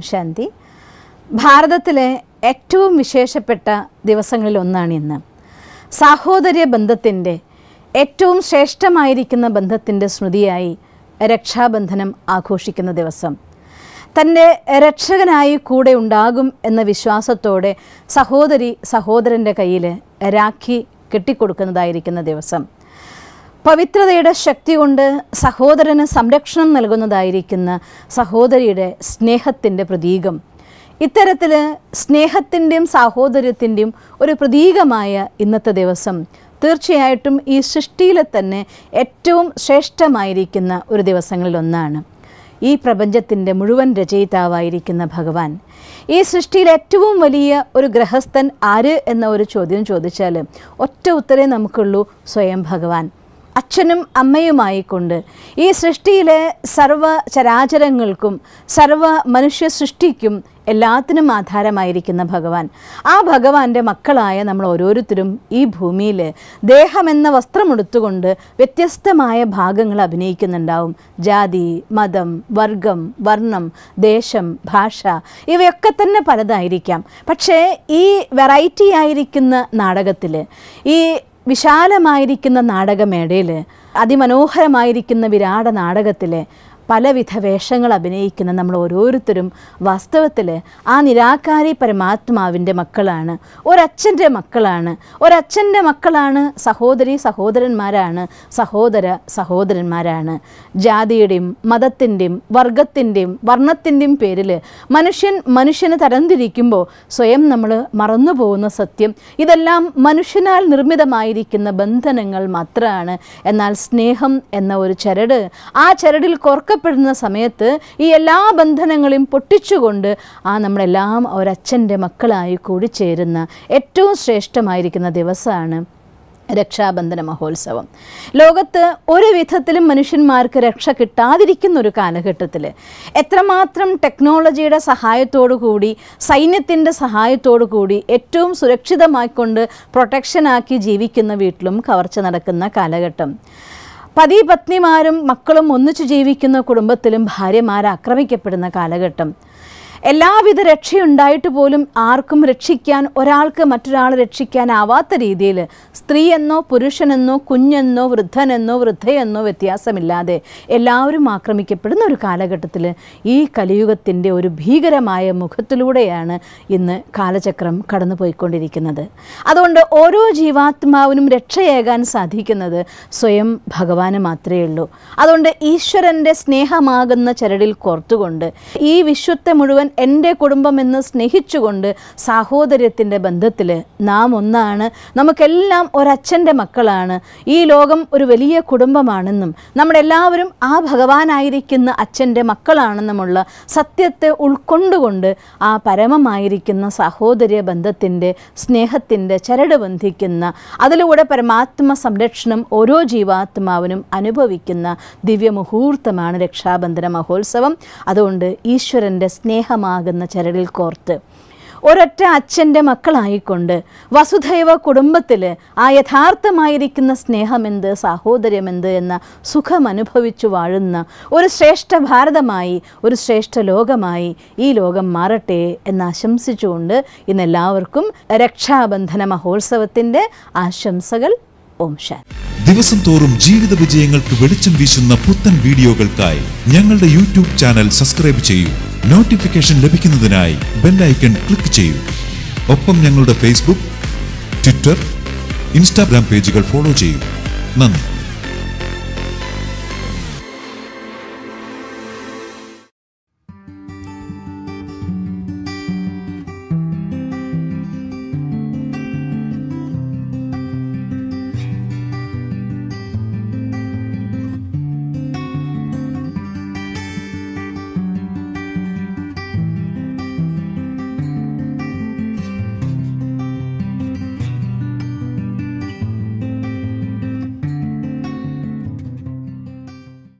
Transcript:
ശാന്തി ഭാരതത്തിലെ ഏറ്റവും വിശേഷപ്പെട്ട ദിവസങ്ങളിൽ ഒന്നാണ് ഇന്ന് സാഹോദര്യ ബന്ധത്തിൻ്റെ ഏറ്റവും ശ്രേഷ്ഠമായിരിക്കുന്ന ബന്ധത്തിൻ്റെ സ്മൃതിയായി രക്ഷാബന്ധനം ആഘോഷിക്കുന്ന ദിവസം തൻ്റെ രക്ഷകനായി കൂടെ ഉണ്ടാകും എന്ന വിശ്വാസത്തോടെ സഹോദരി സഹോദരൻ്റെ കയ്യിൽ രാഖി കെട്ടിക്കൊടുക്കുന്നതായിരിക്കുന്ന ദിവസം പവിത്രതയുടെ ശക്തി കൊണ്ട് സഹോദരന് സംരക്ഷണം നൽകുന്നതായിരിക്കുന്ന സഹോദരിയുടെ സ്നേഹത്തിൻ്റെ പ്രതീകം ഇത്തരത്തിൽ സ്നേഹത്തിൻ്റെയും സാഹോദര്യത്തിൻ്റെയും ഒരു പ്രതീകമായ ഇന്നത്തെ ദിവസം തീർച്ചയായിട്ടും ഈ സൃഷ്ടിയിലെ തന്നെ ഏറ്റവും ശ്രേഷ്ഠമായിരിക്കുന്ന ഒരു ദിവസങ്ങളിലൊന്നാണ് ഈ പ്രപഞ്ചത്തിൻ്റെ മുഴുവൻ രചയിതാവായിരിക്കുന്ന ഭഗവാൻ ഈ സൃഷ്ടിയിൽ ഏറ്റവും വലിയ ഒരു ഗ്രഹസ്ഥൻ ആര് എന്ന ഒരു ചോദ്യം ചോദിച്ചാൽ ഒറ്റ ഉത്തരേ നമുക്കുള്ളൂ സ്വയം ഭഗവാൻ അച്ഛനും അമ്മയുമായിക്കൊണ്ട് ഈ സൃഷ്ടിയിലെ സർവ ചരാചരങ്ങൾക്കും സർവ മനുഷ്യ സൃഷ്ടിക്കും എല്ലാത്തിനും ആധാരമായിരിക്കുന്ന ഭഗവാൻ ആ ഭഗവാന്റെ മക്കളായ നമ്മൾ ഓരോരുത്തരും ഈ ഭൂമിയിൽ ദേഹമെന്ന വസ്ത്രമെടുത്തുകൊണ്ട് വ്യത്യസ്തമായ ഭാഗങ്ങൾ അഭിനയിക്കുന്നുണ്ടാവും ജാതി മതം വർഗം വർണ്ണം ദേശം ഭാഷ ഇവയൊക്കെ തന്നെ പലതായിരിക്കാം പക്ഷേ ഈ വെറൈറ്റി ആയിരിക്കുന്ന നാടകത്തിൽ ഈ വിശാലമായിരിക്കുന്ന നാടകമേടയിൽ അതിമനോഹരമായിരിക്കുന്ന വിരാട നാടകത്തിൽ പലവിധ വേഷങ്ങൾ അഭിനയിക്കുന്ന നമ്മൾ ഓരോരുത്തരും വാസ്തവത്തിൽ ആ നിരാകാരി പരമാത്മാവിൻ്റെ മക്കളാണ് ഒരച്ഛൻ്റെ മക്കളാണ് ഒരച്ഛൻ്റെ മക്കളാണ് സഹോദരി സഹോദരന്മാരാണ് സഹോദര സഹോദരന്മാരാണ് ജാതിയുടെയും മതത്തിൻ്റെയും വർഗത്തിൻ്റെയും വർണ്ണത്തിൻ്റെയും പേരിൽ മനുഷ്യൻ മനുഷ്യന് തരംതിരിക്കുമ്പോൾ സ്വയം നമ്മൾ മറന്നു പോകുന്ന സത്യം ഇതെല്ലാം മനുഷ്യനാൽ നിർമ്മിതമായിരിക്കുന്ന ബന്ധനങ്ങൾ മാത്രമാണ് എന്നാൽ സ്നേഹം എന്ന ഒരു ചരട് ആ ചരടിൽ കോർക്കപ്പെടുന്ന സമയത്ത് ഈ എല്ലാ ബന്ധനങ്ങളെയും പൊട്ടിച്ചുകൊണ്ട് ആ നമ്മളെല്ലാം ഒരച്ഛൻ്റെ മക്കളായി കൂടിച്ചേരുന്ന ഏറ്റവും ശ്രേഷ്ഠമായിരിക്കുന്ന ദിവസമാണ് രക്ഷാബന്ധന മഹോത്സവം ലോകത്ത് ഒരു വിധത്തിലും മനുഷ്യന്മാർക്ക് രക്ഷ കിട്ടാതിരിക്കുന്ന ഒരു കാലഘട്ടത്തിൽ എത്രമാത്രം ടെക്നോളജിയുടെ സഹായത്തോടു കൂടി സൈന്യത്തിൻ്റെ സഹായത്തോടു കൂടി ഏറ്റവും സുരക്ഷിതമായിക്കൊണ്ട് പ്രൊട്ടക്ഷനാക്കി ജീവിക്കുന്ന വീട്ടിലും കവർച്ച നടക്കുന്ന കാലഘട്ടം പതി പത്നിമാരും മക്കളും ഒന്നിച്ചു ജീവിക്കുന്ന കുടുംബത്തിലും ഭാര്യമാർ ആക്രമിക്കപ്പെടുന്ന കാലഘട്ടം എല്ലാവിധ രക്ഷയുണ്ടായിട്ട് പോലും ആർക്കും രക്ഷിക്കാൻ ഒരാൾക്ക് മറ്റൊരാളെ രക്ഷിക്കാനാവാത്ത രീതിയിൽ സ്ത്രീ എന്നോ പുരുഷനെന്നോ കുഞ്ഞെന്നോ വൃദ്ധനെന്നോ വൃദ്ധയെന്നോ വ്യത്യാസമില്ലാതെ എല്ലാവരും ആക്രമിക്കപ്പെടുന്ന ഒരു കാലഘട്ടത്തിൽ ഈ കലിയുഗത്തിൻ്റെ ഒരു ഭീകരമായ മുഖത്തിലൂടെയാണ് ഇന്ന് കാലചക്രം കടന്നു പോയിക്കൊണ്ടിരിക്കുന്നത് അതുകൊണ്ട് ഓരോ ജീവാത്മാവിനും രക്ഷയേകാൻ സാധിക്കുന്നത് സ്വയം ഭഗവാന് മാത്രമേ ഉള്ളൂ അതുകൊണ്ട് ഈശ്വരൻ്റെ സ്നേഹമാകുന്ന ചരടിൽ കോർത്തുകൊണ്ട് ഈ വിശ്വത്തെ മുഴുവൻ എൻ്റെ കുടുംബം എന്ന് സ്നേഹിച്ചുകൊണ്ട് സാഹോദര്യത്തിൻ്റെ ബന്ധത്തിൽ നാം ഒന്നാണ് നമുക്കെല്ലാം ഒരച്ഛൻ്റെ മക്കളാണ് ഈ ലോകം ഒരു വലിയ കുടുംബമാണെന്നും നമ്മളെല്ലാവരും ആ ഭഗവാനായിരിക്കുന്ന അച്ഛൻ്റെ മക്കളാണെന്നുമുള്ള സത്യത്തെ ഉൾക്കൊണ്ടുകൊണ്ട് ആ പരമമായിരിക്കുന്ന സാഹോദര്യ ബന്ധത്തിൻ്റെ സ്നേഹത്തിൻ്റെ ചരട് ബന്ധിക്കുന്ന അതിലൂടെ പരമാത്മ സംരക്ഷണം ഓരോ ജീവാത്മാവിനും അനുഭവിക്കുന്ന ദിവ്യമുഹൂർത്തമാണ് രക്ഷാബന്ധന മഹോത്സവം അതുകൊണ്ട് ഈശ്വരൻ്റെ സ്നേഹമാകുന്ന ചരടിൽ കോർത്ത് ഒരൊറ്റ അച്ഛൻ്റെ മക്കളായിക്കൊണ്ട് വസുധൈവ കുടുംബത്തിൽ ആ യഥാർത്ഥമായിരിക്കുന്ന സ്നേഹമെന്ത് സാഹോദര്യമെന്ത് എന്ന സുഖം അനുഭവിച്ചു വാഴുന്ന ഒരു ശ്രേഷ്ഠ ഭാരതമായി ഒരു ശ്രേഷ്ഠ ലോകമായി ഈ ലോകം മാറട്ടെ എന്ന് ആശംസിച്ചുകൊണ്ട് ഇന്നെല്ലാവർക്കും രക്ഷാബന്ധന മഹോത്സവത്തിൻ്റെ ആശംസകൾ ഓം ശാന്തി ദിവസം തോറും ജീവിത വിജയങ്ങൾക്ക് വെളിച്ചം വീശുന്ന പുത്തൻ വീഡിയോകൾക്കായി ഞങ്ങളുടെ യൂട്യൂബ് ചാനൽ സബ്സ്ക്രൈബ് ചെയ്യൂ നോട്ടിഫിക്കേഷൻ ലഭിക്കുന്നതിനായി ബെല്ലൈക്കൺ ക്ലിക്ക് ചെയ്യൂ ഒപ്പം ഞങ്ങളുടെ ഫേസ്ബുക്ക് ട്വിറ്റർ ഇൻസ്റ്റാഗ്രാം പേജുകൾ ഫോളോ ചെയ്യൂ നന്ദി